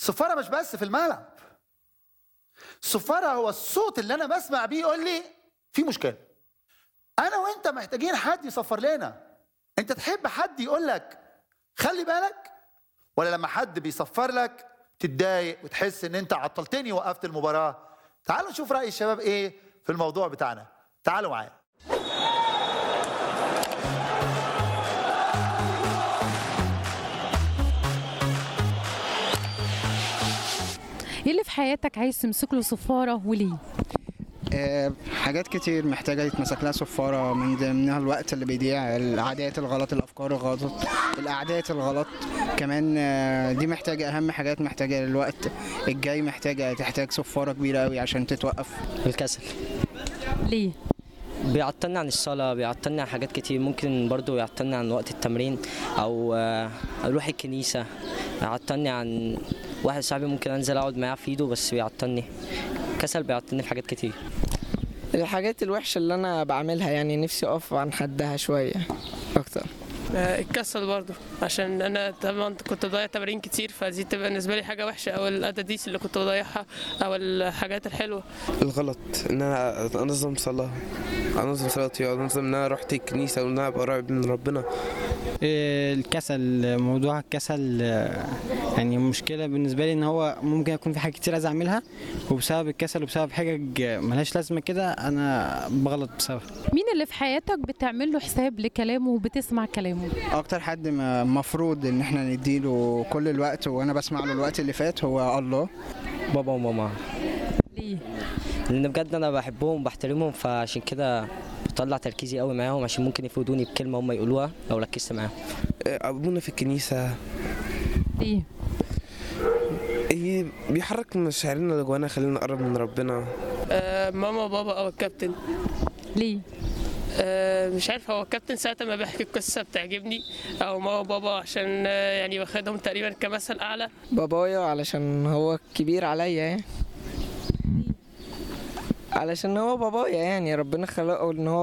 الصفاره مش بس في الملعب الصفاره هو الصوت اللي انا بسمع بيه يقول لي في مشكله انا وانت محتاجين حد يصفر لنا انت تحب حد يقول لك خلي بالك ولا لما حد بيصفر لك تتضايق وتحس ان انت عطلتني وقفت المباراه تعالوا نشوف راي الشباب ايه في الموضوع بتاعنا تعالوا معايا ايه اللي في حياتك عايز تمسك له صفاره وليه آه، حاجات كتير محتاجة يتمسك لها صفارة من ضمنها الوقت اللي بيضيع العادات الغلط الأفكار الغلط الأعداد الغلط كمان آه، دي محتاجة أهم حاجات محتاجة الوقت الجاي محتاجة تحتاج صفارة كبيرة أوي عشان تتوقف الكسل ليه بيعطلني عن الصلاة بيعطلني عن حاجات كتير ممكن برضو يعطلني عن وقت التمرين أو آه، أروح الكنيسة يعطلني عن واحد صاحبي ممكن أنزل أقعد معاه في إيده بس بيعطلني كسل بيعطلني في حاجات كتير الحاجات الوحشة اللي أنا بعملها يعني نفسي أقف عن حدها شوية أكتر آه، الكسل برضه عشان انا طبعا كنت بضيع تمارين كتير فدي تبقى بالنسبه لي حاجه وحشه او الاداديس اللي كنت بضيعها او الحاجات الحلوه الغلط ان انا انظم صلاه انظم صلاتي وانظم ان انا رحت الكنيسه وان انا ابقى قريب من ربنا الكسل موضوع الكسل آه، يعني مشكلة بالنسبة لي ان هو ممكن يكون في حاجات كتير عايز اعملها وبسبب الكسل وبسبب حاجة ملهاش لازمة كده انا بغلط بسبب مين اللي في حياتك بتعمل له حساب لكلامه وبتسمع كلامه أكتر حد مفروض إن إحنا نديله كل الوقت وأنا بسمع له الوقت اللي فات هو الله بابا وماما ليه لأن بجد أنا بحبهم وبحترمهم فعشان كده بطلع تركيزي قوي معاهم عشان ممكن يفيدوني بكلمة هم يقولوها لو ركزت معاهم ابونا في الكنيسه ليه إيه بيحرك مشاعرنا اللي جوانا خلينا نقرب من ربنا آه، ماما وبابا او الكابتن ليه آه، مش عارف هو الكابتن ساعة ما بيحكي القصة بتعجبني أو ماما وبابا عشان آه، يعني واخدهم تقريبا كمثل أعلى بابايا علشان هو كبير عليا يعني علشان هو بابايا يعني ربنا خلقه ان هو